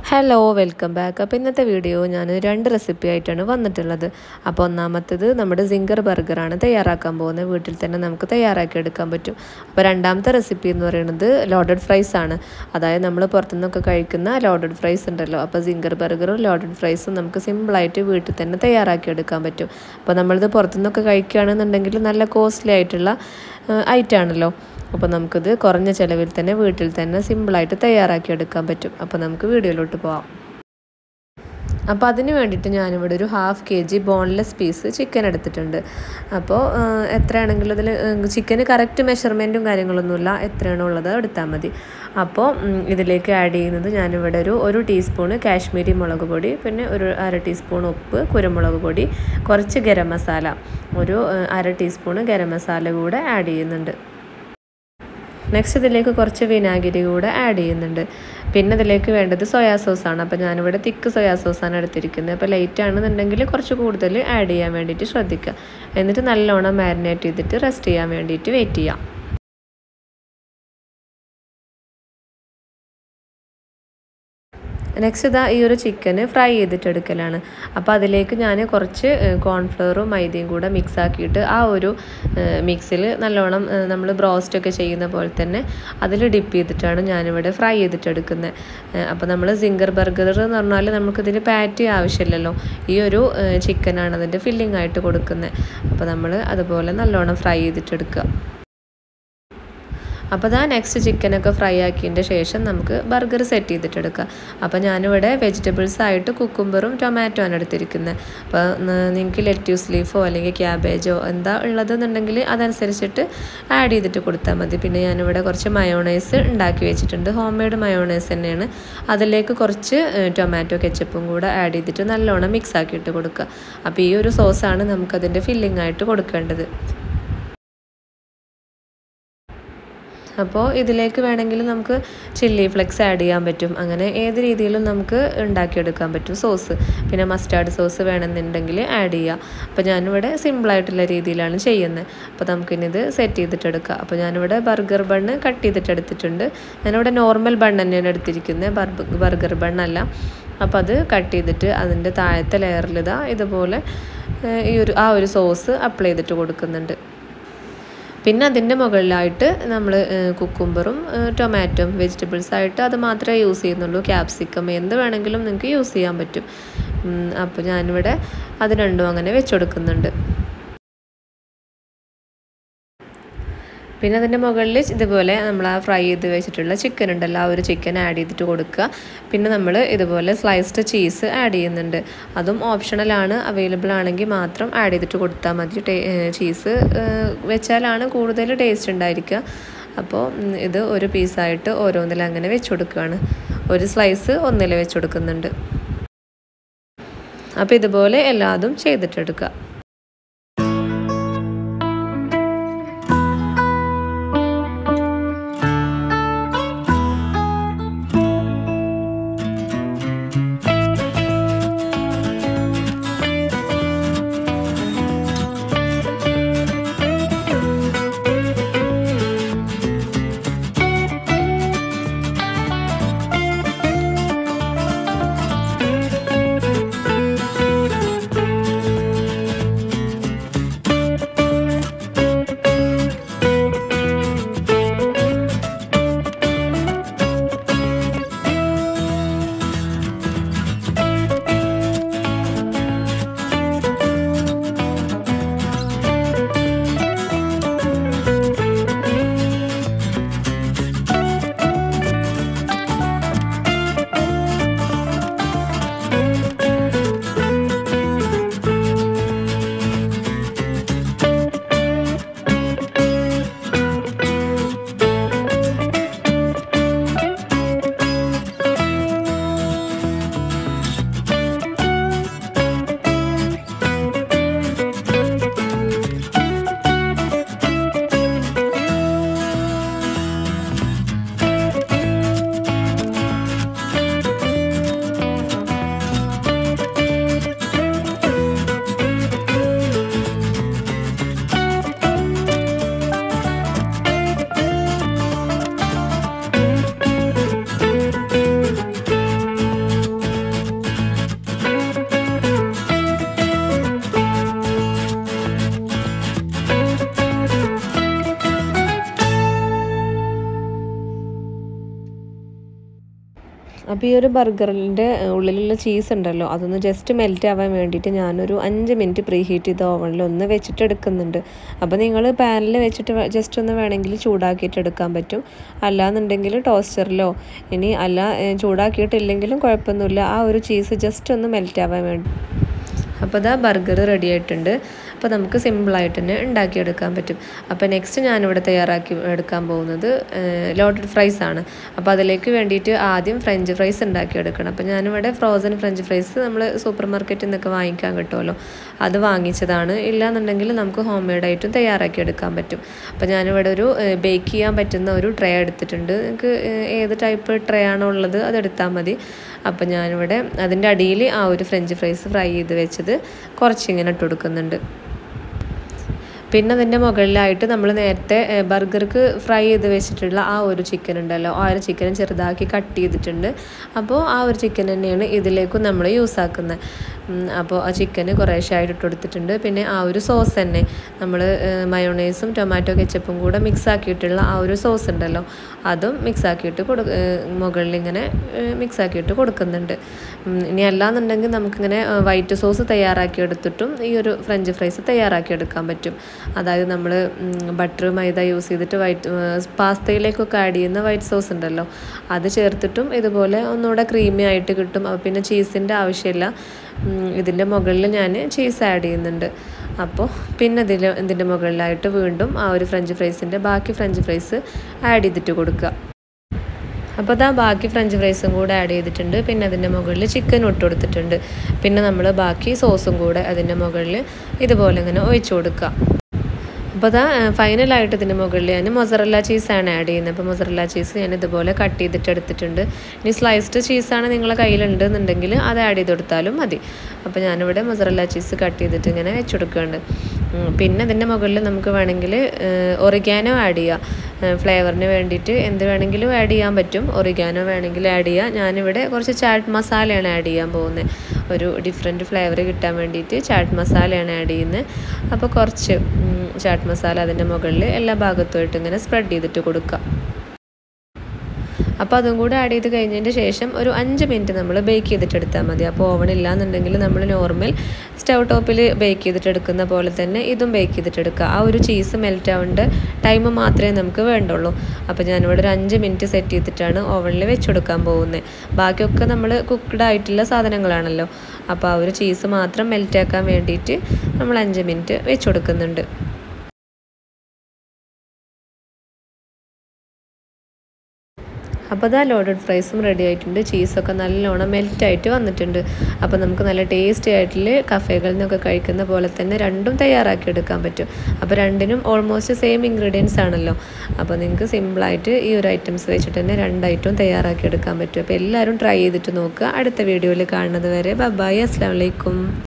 hello welcome back അപ്പോൾ ഇന്നത്തെ video ഞാൻ രണ്ട് റെസിപ്പി ആയിട്ടാണ് വന്നിട്ടുള്ളത് അപ്പോൾ ഒന്നാമത്തേത് നമ്മുടെ സിംഗർ ബർഗറാണ് തയ്യാറാക്കാൻ പോകുന്നത് വീട്ടിൽ തന്നെ നമുക്ക് തയ്യാറാക്കി എടുക്കാൻ പറ്റും അപ്പോൾ രണ്ടാമത്തെ റെസിപ്പി എന്ന് പറയുന്നത് ലോഡഡ് ഫ്രൈസ് ആണ് അതായത് നമ്മൾ പുറത്തുനിന്നൊക്കെ കഴിക്കുന്ന ലോഡഡ് ഫ്രൈസ് ഉണ്ടല്ലോ അപ്പോൾ സിംഗർ ബർഗറും ലോഡഡ് ഫ്രൈസും നമുക്ക് സിമ്പിളായിട്ട് വീട്ടിൽ തന്നെ തയ്യാറാക്കി എടുക്കാൻ പറ്റും അപ്പോൾ നമ്മളിത് പുറത്തുനിന്നൊക്കെ കഴിക്കുകയാണെന്നുണ്ടെങ്കിൽ നല്ല കോസ്റ്റ്ലി ആയിട്ടുള്ള ഐറ്റാണല്ലോ അപ്പോൾ നമുക്കിത് കുറഞ്ഞ ചിലവിൽ തന്നെ വീട്ടിൽ തന്നെ സിമ്പിളായിട്ട് തയ്യാറാക്കി എടുക്കാൻ പറ്റും അപ്പോൾ നമുക്ക് വീഡിയോയിലോട്ട് പോവാം അപ്പോൾ അതിന് വേണ്ടിയിട്ട് ഞാനിവിടെ ഒരു half K G boneless piece chicken എടുത്തിട്ടുണ്ട് അപ്പോൾ എത്രയാണെങ്കിലും അതിൽ ചിക്കന് കറക്റ്റ് മെഷർമെൻറ്റും കാര്യങ്ങളൊന്നുമില്ല എത്രയാണോ ഉള്ളത് എടുത്താൽ മതി അപ്പോൾ ഇതിലേക്ക് ആഡ് ചെയ്യുന്നത് ഞാനിവിടെ ഒരു ഒരു ടീസ്പൂണ് കാശ്മീരി മുളക് പൊടി പിന്നെ ഒരു അര ടീസ്പൂൺ ഉപ്പ് കുരുമുളക് പൊടി കുറച്ച് ഗരം മസാല ഒരു അര ടീസ്പൂണ് ഗരം മസാല കൂടെ ആഡ് ചെയ്യുന്നുണ്ട് നെക്സ്റ്റ് ഇതിലേക്ക് കുറച്ച് വിനാഗിരി കൂടെ ആഡ് ചെയ്യുന്നുണ്ട് പിന്നെ ഇതിലേക്ക് വേണ്ടത് സോയാ സോസാണ് അപ്പോൾ ഞാനിവിടെ തിക്ക് സോയാ സോസാണ് എടുത്തിരിക്കുന്നത് അപ്പോൾ ലൈറ്റ് ആണെന്നുണ്ടെങ്കിൽ കുറച്ച് കൂടുതൽ ആഡ് ചെയ്യാൻ വേണ്ടിയിട്ട് ശ്രദ്ധിക്കുക എന്നിട്ട് നല്ലോണം മാരിനേറ്റ് ചെയ്തിട്ട് റെസ്റ്റ് ചെയ്യാൻ വേണ്ടിയിട്ട് വെയിറ്റ് ചെയ്യാം നെക്സ്റ്റ് ഇതാ ഈ ഒരു ചിക്കന് ഫ്രൈ ചെയ്തിട്ടെടുക്കലാണ് അപ്പോൾ അതിലേക്ക് ഞാൻ കുറച്ച് കോൺഫ്ലവറും മൈദയും കൂടെ മിക്സ് ആക്കിയിട്ട് ആ ഒരു മിക്സിൽ നല്ലോണം നമ്മൾ ബ്രോസ്റ്റൊക്കെ ചെയ്യുന്ന പോലെ തന്നെ അതിൽ ഡിപ്പ് ചെയ്തിട്ടാണ് ഞാനിവിടെ ഫ്രൈ ചെയ്തിട്ടെടുക്കുന്നത് അപ്പോൾ നമ്മൾ സിംഗർ ബർഗർ എന്ന് പറഞ്ഞാൽ നമുക്കിതിന് പാറ്റി ആവശ്യമില്ലല്ലോ ഈ ഒരു ചിക്കനാണ് അതിൻ്റെ ഫില്ലിംഗ് ആയിട്ട് കൊടുക്കുന്നത് അപ്പോൾ നമ്മൾ അതുപോലെ നല്ലോണം ഫ്രൈ ചെയ്തിട്ടെടുക്കുക അപ്പോൾ ഇതാ നെക്സ്റ്റ് ചിക്കനൊക്കെ ഫ്രൈ ആക്കിയതിൻ്റെ ശേഷം നമുക്ക് ബർഗർ സെറ്റ് ചെയ്തിട്ടെടുക്കാം അപ്പോൾ ഞാനിവിടെ വെജിറ്റബിൾസ് ആയിട്ട് കുക്കുംബറും ടൊമാറ്റോ ആണ് എടുത്തിരിക്കുന്നത് അപ്പോൾ നിങ്ങൾക്ക് ലെറ്റ്യൂസ് ലീഫോ അല്ലെങ്കിൽ ക്യാബേജോ എന്താ ഉള്ളതെന്നുണ്ടെങ്കിൽ അതനുസരിച്ചിട്ട് ആഡ് ചെയ്തിട്ട് കൊടുത്താൽ മതി പിന്നെ ഞാനിവിടെ കുറച്ച് മയോണൈസ് ഉണ്ടാക്കി വെച്ചിട്ടുണ്ട് ഹോം മെയ്ഡ് മയോണൈസ് തന്നെയാണ് അതിലേക്ക് കുറച്ച് ടൊമാറ്റോ കെച്ചപ്പും കൂടെ ആഡ് ചെയ്തിട്ട് നല്ലോണം മിക്സ് ആക്കിയിട്ട് കൊടുക്കുക അപ്പോൾ ഈ ഒരു സോസാണ് നമുക്കതിൻ്റെ ഫില്ലിംഗ് ആയിട്ട് കൊടുക്കേണ്ടത് അപ്പോൾ ഇതിലേക്ക് വേണമെങ്കിൽ നമുക്ക് ചില്ലി ഫ്ലെക്സ് ആഡ് ചെയ്യാൻ പറ്റും അങ്ങനെ ഏത് രീതിയിലും നമുക്ക് ഉണ്ടാക്കിയെടുക്കാൻ പറ്റും സോസ് പിന്നെ മസ്റ്റാർഡ് സോസ് വേണമെന്നുണ്ടെങ്കിൽ ആഡ് ചെയ്യുക അപ്പോൾ ഞാനിവിടെ സിമ്പിളായിട്ടുള്ള രീതിയിലാണ് ചെയ്യുന്നത് അപ്പോൾ നമുക്കിനിത് സെറ്റ് ചെയ്തിട്ടെടുക്കുക അപ്പോൾ ഞാനിവിടെ ബർഗർ ബണ്ണ് കട്ട് ചെയ്തിട്ടെടുത്തിട്ടുണ്ട് ഞാനിവിടെ നോർമൽ ബണ്ണ് തന്നെയാണ് എടുത്തിരിക്കുന്നത് ബർഗർ ബണ്ണല്ല അപ്പോൾ അത് കട്ട് ചെയ്തിട്ട് അതിൻ്റെ താഴത്തെ ലെയറിൽ ഇതാ ഇതുപോലെ ഈ ഒരു ആ ഒരു സോസ് അപ്ലൈ ചെയ്തിട്ട് കൊടുക്കുന്നുണ്ട് പിന്നെ അതിൻ്റെ മുകളിലായിട്ട് നമ്മൾ കുക്കുംബറും ടൊമാറ്റോയും വെജിറ്റബിൾസ് ആയിട്ട് അത് മാത്രമേ യൂസ് ചെയ്യുന്നുള്ളൂ ക്യാപ്സിക്കം എന്ത് വേണമെങ്കിലും നിങ്ങൾക്ക് യൂസ് ചെയ്യാൻ പറ്റും അപ്പോൾ ഞാനിവിടെ അത് രണ്ടും അങ്ങനെ വെച്ചുകൊടുക്കുന്നുണ്ട് പിന്നെ അതിൻ്റെ മുകളിൽ ഇതുപോലെ നമ്മൾ ആ ഫ്രൈ ചെയ്ത് വെച്ചിട്ടുള്ള ചിക്കൻ ഉണ്ടല്ലോ ആ ഒരു ചിക്കൻ ആഡ് ചെയ്തിട്ട് കൊടുക്കുക പിന്നെ നമ്മൾ ഇതുപോലെ സ്ലൈസ്ഡ് ചീസ് ആഡ് ചെയ്യുന്നുണ്ട് അതും ഓപ്ഷണലാണ് അവൈലബിൾ ആണെങ്കിൽ മാത്രം ആഡ് ചെയ്തിട്ട് കൊടുത്താൽ മതി ചീസ് വെച്ചാലാണ് കൂടുതൽ ടേസ്റ്റ് ഉണ്ടായിരിക്കുക അപ്പോൾ ഇത് ഒരു പീസായിട്ട് ഓരോന്നിൽ അങ്ങനെ വെച്ച് കൊടുക്കുകയാണ് ഒരു സ്ലൈസ് ഒന്നിൽ വെച്ച് കൊടുക്കുന്നുണ്ട് അപ്പോൾ ഇതുപോലെ എല്ലാതും ചെയ്തിട്ടെടുക്കുക അപ്പോൾ ഈ ഒരു ബർഗറിൻ്റെ ഉള്ളിലുള്ള ചീസ് ഉണ്ടല്ലോ അതൊന്ന് ജസ്റ്റ് മെൽറ്റ് ആവാൻ വേണ്ടിയിട്ട് ഞാനൊരു അഞ്ച് മിനിറ്റ് പ്രീ ഹീറ്റ് ചെയ്ത ഓവനിൽ ഒന്ന് വെച്ചിട്ട് എടുക്കുന്നുണ്ട് അപ്പോൾ നിങ്ങൾ പാനിൽ വെച്ചിട്ട് ജസ്റ്റ് ഒന്ന് വേണമെങ്കിൽ ചൂടാക്കിയിട്ട് എടുക്കാൻ പറ്റും അല്ലാന്നുണ്ടെങ്കിൽ ടോസ്റ്ററിലോ ഇനി അല്ല ചൂടാക്കിയിട്ടില്ലെങ്കിലും കുഴപ്പമൊന്നുമില്ല ആ ഒരു ചീസ് ജസ്റ്റ് ഒന്ന് മെൽറ്റ് ആവാൻ വേണ്ടി അപ്പോൾ ഇതാ ബർഗർ റെഡി ആയിട്ടുണ്ട് അപ്പോൾ നമുക്ക് സിമ്പിളായിട്ട് തന്നെ ഉണ്ടാക്കിയെടുക്കാൻ പറ്റും അപ്പോൾ നെക്സ്റ്റ് ഞാനിവിടെ തയ്യാറാക്കി എടുക്കാൻ പോകുന്നത് ലോട്ടഡ് ഫ്രൈസ് ആണ് അപ്പോൾ അതിലേക്ക് വേണ്ടിയിട്ട് ആദ്യം ഫ്രഞ്ച് ഫ്രൈസ് ഉണ്ടാക്കിയെടുക്കണം അപ്പോൾ ഞാനിവിടെ ഫ്രോസൺ ഫ്രഞ്ച് ഫ്രൈസ് നമ്മൾ സൂപ്പർ മാർക്കറ്റിൽ നിന്നൊക്കെ വാങ്ങിക്കാൻ കിട്ടുമല്ലോ അത് വാങ്ങിച്ചതാണ് ഇല്ലാന്നുണ്ടെങ്കിൽ നമുക്ക് ഹോം മെയ്ഡായിട്ടും തയ്യാറാക്കി എടുക്കാൻ പറ്റും അപ്പോൾ ഞാനിവിടെ ഒരു ബേക്ക് ചെയ്യാൻ പറ്റുന്ന ഒരു ട്രേ എടുത്തിട്ടുണ്ട് നിങ്ങൾക്ക് ഏത് ടൈപ്പ് ട്രേ ആണോ ഉള്ളത് അതെടുത്താൽ മതി അപ്പോൾ ഞാനിവിടെ അതിൻ്റെ അടിയിൽ ആ ഒരു ഫ്രഞ്ച് ഫ്രൈസ് ഫ്രൈ ചെയ്ത് വെച്ചത് കുറച്ചിങ്ങനെ ഇട്ട് കൊടുക്കുന്നുണ്ട് പിന്നെ അതിൻ്റെ മുകളിലായിട്ട് നമ്മൾ നേരത്തെ ബർഗർക്ക് ഫ്രൈ ചെയ്ത് വെച്ചിട്ടുള്ള ആ ഒരു ചിക്കൻ ഉണ്ടല്ലോ ആ ഒരു ചിക്കൻ ചെറുതാക്കി കട്ട് ചെയ്തിട്ടുണ്ട് അപ്പോൾ ആ ഒരു ചിക്കൻ തന്നെയാണ് ഇതിലേക്കും നമ്മൾ യൂസ് ആക്കുന്നത് അപ്പോൾ ആ ചിക്കന് കുറേശ്ശെ ആയിട്ട് ഇട്ട് കൊടുത്തിട്ടുണ്ട് പിന്നെ ആ ഒരു സോസ് തന്നെ നമ്മൾ മയോണൈസും ടൊമാറ്റോ കെച്ചപ്പും കൂടെ മിക്സ് ആക്കിയിട്ടുള്ള ആ ഒരു സോസ് ഉണ്ടല്ലോ അതും മിക്സ് ആക്കിയിട്ട് കൊടു മുകളിൽ ഇങ്ങനെ മിക്സ് ആക്കിയിട്ട് കൊടുക്കുന്നുണ്ട് ഇനി അല്ലാന്നുണ്ടെങ്കിൽ നമുക്കിങ്ങനെ വൈറ്റ് സോസ് തയ്യാറാക്കി എടുത്തിട്ടും ഈ ഒരു ഫ്രഞ്ച് ഫ്രൈസ് തയ്യാറാക്കി എടുക്കാൻ പറ്റും അതായത് നമ്മൾ ബട്ടർ മൈദ യൂസ് ചെയ്തിട്ട് വൈറ്റ് പാസ്തയിലേക്കൊക്കെ ആഡ് ചെയ്യുന്ന വൈറ്റ് സോസ് ഉണ്ടല്ലോ അത് ചേർത്തിട്ടും ഇതുപോലെ ഒന്നുകൂടെ ക്രീമി ആയിട്ട് കിട്ടും പിന്നെ ചീസിൻ്റെ ആവശ്യമില്ല ഇതിൻ്റെ മുകളിൽ ഞാൻ ചീസ് ആഡ് ചെയ്യുന്നുണ്ട് അപ്പോൾ പിന്നെ ഇതിൽ ഇതിൻ്റെ മുകളിലായിട്ട് വീണ്ടും ആ ഒരു ഫ്രഞ്ച് ഫ്രൈസിൻ്റെ ബാക്കി ഫ്രഞ്ച് ഫ്രൈസ് ആഡ് ചെയ്തിട്ട് കൊടുക്കുക അപ്പോൾ അതാ ബാക്കി ഫ്രഞ്ച് ഫ്രൈസും കൂടെ ആഡ് ചെയ്തിട്ടുണ്ട് പിന്നെ അതിൻ്റെ മുകളിൽ ചിക്കൻ ഇട്ട് കൊടുത്തിട്ടുണ്ട് പിന്നെ നമ്മൾ ബാക്കി സോസും കൂടെ അതിൻ്റെ മുകളിൽ ഇതുപോലെ ഇങ്ങനെ ഒഴിച്ചു കൊടുക്കുക അപ്പോൾ അതാ ഫൈനലായിട്ട് ഇതിൻ്റെ മുകളിൽ ഞാൻ മൊസറല്ല ചീസാണ് ആഡ് ചെയ്യുന്നത് അപ്പോൾ മൊസറല്ല ചീസ് ഞാൻ ഇതുപോലെ കട്ട് ചെയ്തിട്ട് എടുത്തിട്ടുണ്ട് ഇനി സ്ലൈസ്ഡ് ചീസാണ് നിങ്ങളെ കയ്യിലുണ്ട് എന്നുണ്ടെങ്കിൽ അത് ആഡ് ചെയ്ത് കൊടുത്താലും മതി അപ്പോൾ ഞാനിവിടെ മൊസറല്ല ചീസ് കട്ട് ചെയ്തിട്ട് ഇങ്ങനെ വെച്ച് കൊടുക്കുന്നുണ്ട് പിന്നെ ഇതിൻ്റെ മുകളിൽ നമുക്ക് വേണമെങ്കിൽ ഒറിഗാനോ ആഡ് ചെയ്യുക ഫ്ലേവറിന് വേണ്ടിയിട്ട് എന്ത് വേണമെങ്കിലും ആഡ് ചെയ്യാൻ പറ്റും ഒറിഗാനോ വേണമെങ്കിൽ ആഡ് ചെയ്യുക ഞാനിവിടെ കുറച്ച് ചാറ്റ് മസാലയാണ് ആഡ് ചെയ്യാൻ പോകുന്നത് ഒരു ഡിഫറെൻറ്റ് ഫ്ലേവർ കിട്ടാൻ വേണ്ടിയിട്ട് ചാറ്റ് മസാലയാണ് ആഡ് ചെയ്യുന്നത് അപ്പോൾ കുറച്ച് ചാറ്റ് മസാല അതിൻ്റെ മുകളിൽ എല്ലാ ഭാഗത്തുമായിട്ട് ഇങ്ങനെ സ്പ്രെഡ് ചെയ്തിട്ട് കൊടുക്കുക അപ്പോൾ അതും കൂടെ ആഡ് ചെയ്ത് കഴിഞ്ഞതിൻ്റെ ശേഷം ഒരു അഞ്ച് മിനിറ്റ് നമ്മൾ ബേക്ക് ചെയ്തിട്ട് എടുത്താൽ മതി അപ്പോൾ ഓവൺ ഇല്ലാന്നുണ്ടെങ്കിൽ നമ്മൾ നോർമൽ സ്റ്റവ് ടോപ്പിൽ ബേക്ക് ചെയ്തിട്ട് എടുക്കുന്ന പോലെ തന്നെ ഇതും ബേക്ക് ചെയ്തിട്ട് എടുക്കുക ആ ഒരു ചീസ് മെൽറ്റ് ആവേണ്ട ടൈം മാത്രമേ നമുക്ക് വേണ്ടുള്ളൂ അപ്പോൾ ഞാനിവിടെ ഒരു അഞ്ച് മിനിറ്റ് സെറ്റ് ചെയ്തിട്ടാണ് ഓവണിൽ വെച്ച് കൊടുക്കാൻ പോകുന്നത് ബാക്കിയൊക്കെ നമ്മൾ കുക്ക്ഡ് ആയിട്ടുള്ള സാധനങ്ങളാണല്ലോ അപ്പോൾ ആ ഒരു ചീസ് മാത്രം മെൽറ്റ് ആക്കാൻ വേണ്ടിയിട്ട് നമ്മൾ അഞ്ച് മിനിറ്റ് വെച്ച് കൊടുക്കുന്നുണ്ട് അപ്പോൾ അതാ ലോഡഡ് ഫ്രൈസും റെഡി ആയിട്ടുണ്ട് ചീസൊക്കെ നല്ലോണം മെൽറ്റായിട്ട് വന്നിട്ടുണ്ട് അപ്പോൾ നമുക്ക് നല്ല ടേസ്റ്റി ആയിട്ടുള്ള കഫേകളിൽ നിന്നൊക്കെ കഴിക്കുന്ന പോലെ തന്നെ രണ്ടും തയ്യാറാക്കി എടുക്കാൻ പറ്റും അപ്പോൾ രണ്ടിനും ഓൾമോസ്റ്റ് സെയിം ഇൻഗ്രീഡിയൻസ് ആണല്ലോ അപ്പോൾ നിങ്ങൾക്ക് സിമ്പിളായിട്ട് ഈ ഒരു ഐറ്റംസ് വെച്ചിട്ട് തന്നെ രണ്ട് ഐറ്റവും തയ്യാറാക്കി എടുക്കാൻ പറ്റും അപ്പോൾ എല്ലാവരും ട്രൈ ചെയ്തിട്ട് നോക്കുക അടുത്ത വീഡിയോയിൽ കാണുന്നത് വരെ ബൈ അസ്സാം വലൈക്കും